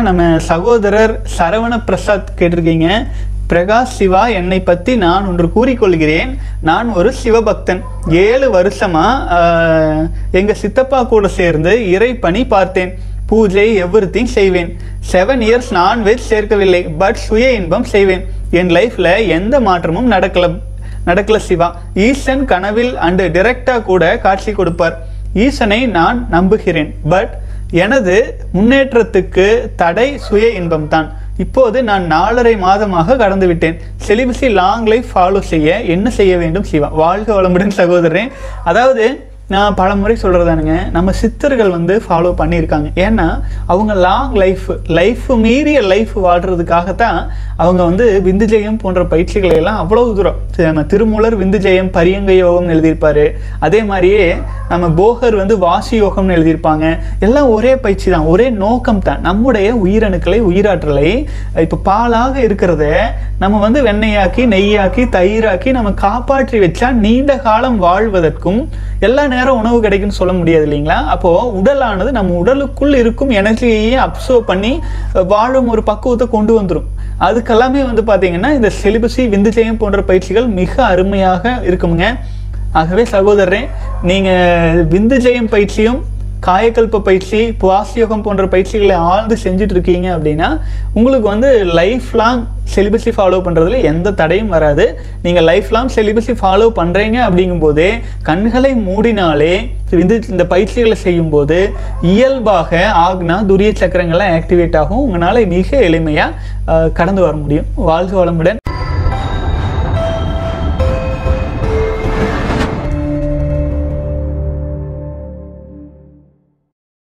நம்ம சகோதரர் சரவண பிரசாத் கேட்டிருக்கீங்க பிரகாஷ் சிவா என்னை பற்றி நான் ஒன்று கூறிக்கொள்கிறேன் நான் ஒரு சிவபக்தன் ஏழு வருஷமா ஆஹ், எங்க சித்தப்பா கூட சேர்ந்து இறைப்பணி பார்த்தேன் பூஜை எவ்ரி செய்வேன் செவன் இயர்ஸ் நான்வெஜ் சேர்க்கவில்லை பட் சுய இன்பம் செய்வேன் என் லைஃப்ல எந்த மாற்றமும் நடக்கல நடக்கல சிவா ஈசன் கனவில் அண்டு டிரெக்டா கூட காட்சி கொடுப்பார் ஈசனை நான் நம்புகிறேன் பட் எனது முன்னேற்றத்துக்கு தடை சுய இன்பம் தான் இப்போது நான் நாலரை மாதமாக கடந்து விட்டேன் செலிபசி லாங் லைஃப் ஃபாலோ செய்ய என்ன செய்ய வேண்டும் சிவா வாழ்க வளமுடன் சகோதரன் அதாவது நான் பல முறை சொல்கிறதானுங்க நம்ம சித்தர்கள் வந்து ஃபாலோ பண்ணியிருக்காங்க ஏன்னா அவங்க லாங் லைஃப் லைஃப் மீறிய லைஃப் வாழ்கிறதுக்காகத்தான் அவங்க வந்து விந்துஜெயம் போன்ற பயிற்சிகளை எல்லாம் அவ்வளவு தூரம் சரி, நம்ம திருமூலர் விந்துஜெயம் பரியங்க யோகம்னு எழுதியிருப்பாரு அதே மாதிரியே நம்ம போகர் வந்து வாசி யோகம்னு எழுதியிருப்பாங்க எல்லாம் ஒரே பயிற்சி தான் ஒரே நோக்கம் தான் நம்முடைய உயிரணுக்களை உயிராற்றலை இப்போ பாலாக இருக்கிறத நம்ம வந்து வெண்ணெயாக்கி நெய்யாக்கி தயிராக்கி நம்ம காப்பாற்றி வச்சா நீண்ட காலம் வாழ்வதற்கும் எல்லா நேரம் உணவு கிடைக்கும்னு சொல்ல முடியாது இல்லைங்களா அப்போ உடலானது நம்ம உடலுக்குள் இருக்கும் எனர்ஜியையே அப்சர்வ் பண்ணி அஹ், வாழும் ஒரு பக்குவத்தை கொண்டு வந்துடும் அதுக்கெல்லாமே வந்து பார்த்தீங்கன்னா இந்த செலிபசி விந்துஜெயம் போன்ற பயிற்சிகள் மிக அருமையாக இருக்குங்க ஆகவே சகோதரரே நீங்கள் விந்துஜெயம் பயிற்சியும் காயக்கல்ப பயிற்சி வாசியோகம் போன்ற பயிற்சிகளை ஆழ்ந்து செஞ்சுட்டு இருக்கீங்க அப்படின்னா உங்களுக்கு வந்து லைஃப் லாங் செலிபஸை ஃபாலோ பண்ணுறதுல எந்த தடையும் வராது நீங்கள் லைஃப் லாங் செலிபஸை ஃபாலோ பண்ணுறீங்க அப்படிங்கும்போதே கண்களை மூடினாலே இந்த இந்த பயிற்சிகளை செய்யும்போது இயல்பாக ஆக்னா துரிய சக்கரங்கள்லாம் ஆக்டிவேட் ஆகும் உங்களால் மிக எளிமையாக கடந்து வர முடியும் வாழ்க வளமுடன்